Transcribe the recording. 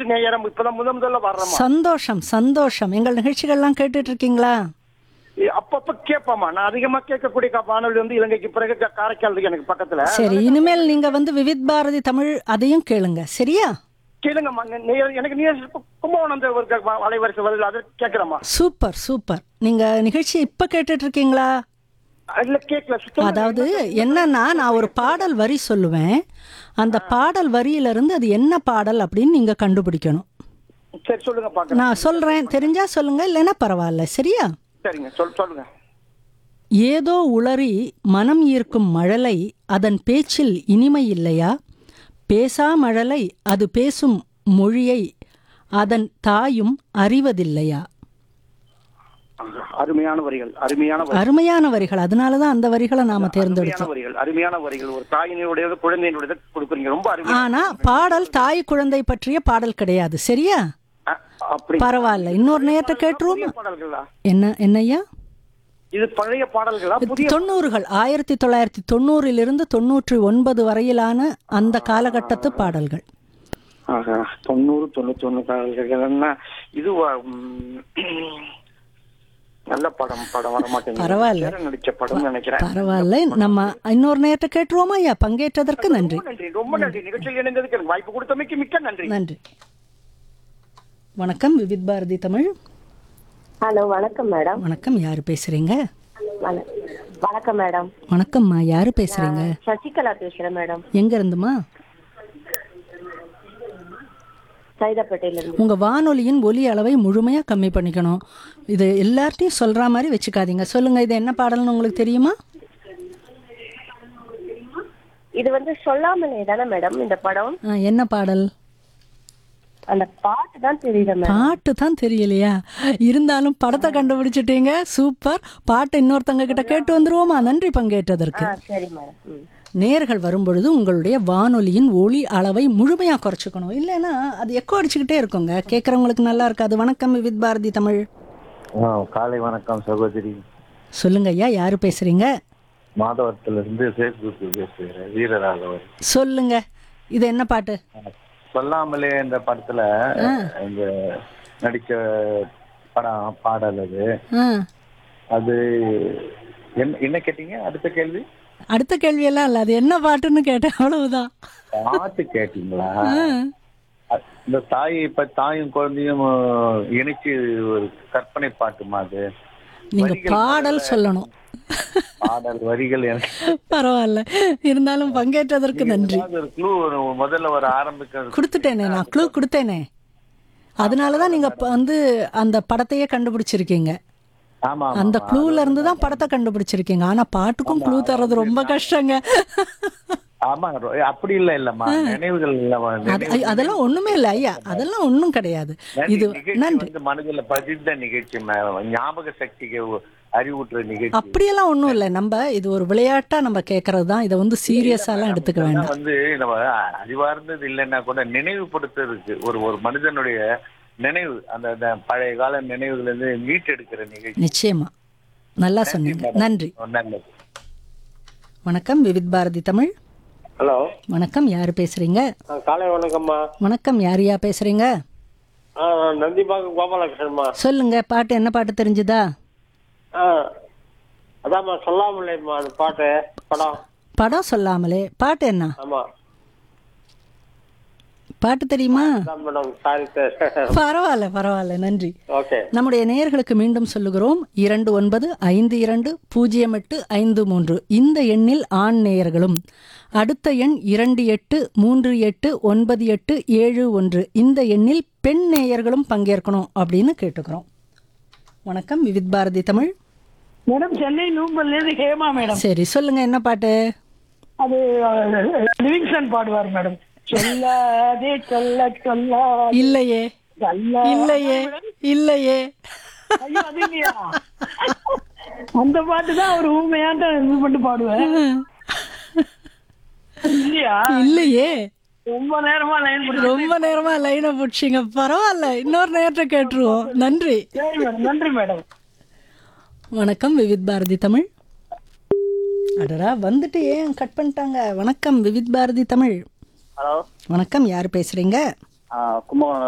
First நேரம் இப்பதான் முத முதல்ல வர்றோமா சந்தோஷம் சந்தோஷம் எங்கள் நிகழ்ச்சிகள்லாம் கேட்டுட்டு இருக்கீங்களா அப்பப்ப கேட்பாமா நான் அதிகமா கேட்கக்கூடிய கா- வானொலி வந்து இலங்கைக்கு பிறகு கா- காரைக்கால் இருக்கு எனக்கு பக்கத்துல சரி இனிமேல் நீங்க வந்து விவித் பாரதி தமிழ் அதையும் கேளுங்க சரியா கேளுங்கம்மா நே- நே- எனக்கு நீ கும்பகோணம் அந்த ஒரு க- அலைவரிசை வருது அதை கேட்கிறேம்மா சூப்பர் சூப்பர் நீங்க நிகழ்ச்சி இப்ப கேட்டுட்டு இருக்கீங்களா இல்ல கேட்கல சுத்தமா அதாவது என்னன்னா நான் ஒரு பாடல் வரி சொல்லுவேன் அந்த பாடல் வரியில இருந்து அது என்ன பாடல் அப்படின்னு நீங்க கண்டுபிடிக்கணும் சரி சொல்லுங்க பாக்கலாம் நான் சொல்றேன் தெரிஞ்சா சொல்லுங்க இல்லைன்னா பரவாயில்ல சரியா சரிங்க சொல் சொல்லுங்க ஏதோ உளறி மனம் ஈர்க்கும் மழலை அதன் பேச்சில் இனிமை இல்லையா பேசா மழலை அது பேசும் மொழியை அதன் தாயும் அறிவதில்லையா அருமையான வரிகள் அருமையான வரிகள் அருமையான வரிகள் அதனால தான் அந்த வரிகளை நாம அருமையான தேர்ந்தெடுத்தோம் வரிகள் அருமையான வரிகள் ஒரு தாயினுடையது குழந்தையினுடையது கொடுக்குறீங்க ரொம்ப அருமையா ஆனா பாடல் தாய் குழந்தை பற்றிய பாடல் கிடையாது சரியா அ, அப்படி பரவாயில்ல இன்னொரு நேரத்தை கேட்டுருவோமா புதிய பாடல்களா என்ன என்னய்யா இது பழைய பாடல்களா புதிய தொண்ணூறுகள் ஆயிரத்தி தொள்ளாயிரத்தி தொண்ணூறிலிருந்து தொண்ணூற்றி ஒன்பது வரையிலான அந்த காலகட்டத்து பாடல்கள் ஆஹா, தொண்ணூறு தொண்ணூத்தி ஒண்ணு பாடல்கள்னா இது வ- ம், நல்ல படம் படம் வர மாட்டேங்குது பரவாயில்ல. சேரன் நடிச்ச படம் நினைக்கிறேன் பரவாயில்ல நம்ம இன்னொரு நேரத்தை கேட்டுருவோமா ஐயா பங்கேற்றதற்கு நன்றி ரொம்ப நன்றி ரொம்ப நன்றி நிகழ்ச்சியில் இணைந்ததுக்கு எனக்கு வாய்ப்பு கொடுத்தமைக்கு மிக்க நன்றி நன்றி வணக்கம் விவித் பாரதி தமிழ் ஹலோ வணக்கம் மேடம் வணக்கம் யாரு பேசுறீங்க வண- வணக்கம் மேடம் வணக்கம்மா யாரு பேசுறீங்க சசிகலா பேசுறேன் மேடம் எங்க இருந்துமா சைதாப்பேட்டையில இருந்து உங்க வானொலியின் ஒலி அளவை முழுமையா கம்மி பண்ணிக்கணும் இது எல்லார்ட்டையும் சொல்ற மாதிரி வச்சுக்காதீங்க சொல்லுங்க இது என்ன பாடல்னு உங்களுக்கு தெரியுமா இது வந்து சொல்லாமலே தானே மேடம் இந்த படம் ஆ, என்ன பாடல் அந்த பாட்டு தான் தெரியுது மேடம் பாட்டு தான் தெரியலையா இருந்தாலும் படத்தை கண்டுபிடிச்சிட்டீங்க சூப்பர் பாட்டு இன்னொருத்தங்க கிட்ட கேட்டு வந்துருவோமா நன்றி பங்கேற்றதற்கு ஆ சரி மேடம் ம். நேர்கள் வரும்பொழுது உங்களுடைய வானொலியின் ஒளி அளவை முழுமையா குறைச்சிக்கணும் இல்லைன்னா அது எக்கோ அடிச்சுக்கிட்டே இருக்குங்க கேட்கறவங்களுக்கு நல்லா இருக்காது வணக்கம் வித் பாரதி தமிழ் ஆ, காலை வணக்கம் சகோதரி சொல்லுங்க ஐயா யாரு பேசுறீங்க மாதவரத்திலிருந்து ஃபேஸ்புக் பேசுகிறேன் வீரராகவர் சொல்லுங்க இது என்ன பாட்டு சொல்லாமலே இந்த படத்துல இந்த நடிச்ச படம் பாடல் அது ஆ, அது என்ன என்ன கேட்டீங்க அடுத்த கேள்வி அடுத்த கேள்வியெல்லாம் இல்ல அது என்ன பாட்டுன்னு கேட்டேன் அவ்வளவுதான் பாட்டு கேட்டீங்களா அ- இந்த தாய் இப்ப தாயும் குழந்தையும் இணைச்சு ஒரு கற்பனை பாட்டுமா அது நீங்க பாடல் சொல்லணும் பாடல் வரிகள் எனக்கு பரவாயில்ல இருந்தாலும் பங்கேற்றதற்கு நன்றி ஏதாவது ஒரு க்ளூ முதல்ல ஒரு ஆரம்பிக்கிறது கொடுத்துட்டேனே நான் க்ளூ கொடுத்தேனே அதனால தான் நீங்க இப்ப வந்து அந்த படத்தையே கண்டுபிடிச்சிருக்கீங்க ஆமா ஆமா, அந்த ஆமா. க்ளூல இருந்து தான் படத்தை கண்டுபிடிச்சிருக்கீங்க ஆனா பாட்டுக்கும் க்ளூ தர்றது ரொம்ப கஷ்டங்க ஆமா ரொ- அப்படி இல்ல இல்லம்மா நினைவுகள் இல்லம்மா அது- நினைவு- அதெல்லாம் ஒண்ணுமே இல்ல ஐயா அதெல்லாம் ஒண்ணும் கிடையாது நன்றி. இது நிகழ்ச்சி நன்றி வந்து மனதில் பதிந்த நிகழ்ச்சி மேம். ஞாபக சக்திக்கு ஒ- அறிவூட்டுற நிகழ்ச்சி அப்படியெல்லாம் ஒண்ணும் இல்ல நம்ம இது ஒரு விளையாட்டா நம்ம கேக்குறது தான் இதை வந்து சீரியஸாலாம் எடுத்துக்க இதெல்லாம் வேண்டாம் வந்து நம்ம அறிவார்ந்தது இல்லைன்னா கூட நினைவுபடுத்துறதுக்கு ஒரு ஒரு மனிதனுடைய நினைவு அந்த அந்த பழைய கால நினைவுகள் இருந்து மீட்டெடுக்கிற நிகழ்ச்சி நிச்சயமா நல்லா சொன்னீங்க நன்றி நல்லது வணக்கம் விவித் பாரதி தமிழ் ஹலோ வணக்கம் யாரு பேசுறீங்க காலை வணக்கம்மா வணக்கம் யாரையா பேசுறீங்க ஆ நந்திபாக்கம் கோபாலகிருஷ்ணன்மா சொல்லுங்க பாட்டு என்ன பாட்டு தெரிஞ்சுதா ஆ அதாம்மா சொல்லாமலேம்மா அந்த பாட்டு படம் படம் சொல்லாமலே பாட்டு என்ன ஆமா பாட்டு தெரியுமா அதான் மேடம் சாரி பரவாயில்ல பரவாயில்ல நன்றி ஓகே நம்முடைய நேயர்களுக்கு மீண்டும் சொல்லுகிறோம் இரண்டு ஒன்பது ஐந்து இரண்டு பூஜ்ஜியம் எட்டு ஐந்து மூன்று இந்த எண்ணில் ஆண் நேயர்களும் அடுத்த எண் இரண்டு எட்டு மூன்று எட்டு ஒன்பது எட்டு ஏழு ஒன்று இந்த எண்ணில் பெண் நேயர்களும் பங்கேற்கணும் அப்படின்னு கேட்டுக்கிறோம் வணக்கம் விவித் பாரதி தமிழ் மேடம் சென்னை நூம்பல்ல இருந்து ஹேமா மேடம் சரி சொல்லுங்க என்ன பாட்டு அது அஹ், லிவிங்ஸ்டன் பாடுவார் மேடம் சொல்லாதே சொல்ல சொல்லா இல்லையே சொல்ல இல்லையே இல்லையே ஐயோ அது இல்லையா அந்த பாட்டு தான் அவர் ஊமையாட்ட இது பண்ணி பாடுவேன் இல்லையா இல்லையே ரொம்ப நேரமா லைன் பண்ணி ரொம்ப நேரமா லைனை பிடிச்சிங்க பரவாயில்ல இன்னொரு நேரத்தை கேட்டுருவோம் நன்றி சரி மேடம் நன்றி மேடம் வணக்கம் விவித் பாரதி தமிழ் அடடா வந்துட்டு ஏன் கட் பண்ணிட்டாங்க வணக்கம் விவித் பாரதி தமிழ் ஹலோ வணக்கம் யார் பேசுறீங்க கும்பகோணம்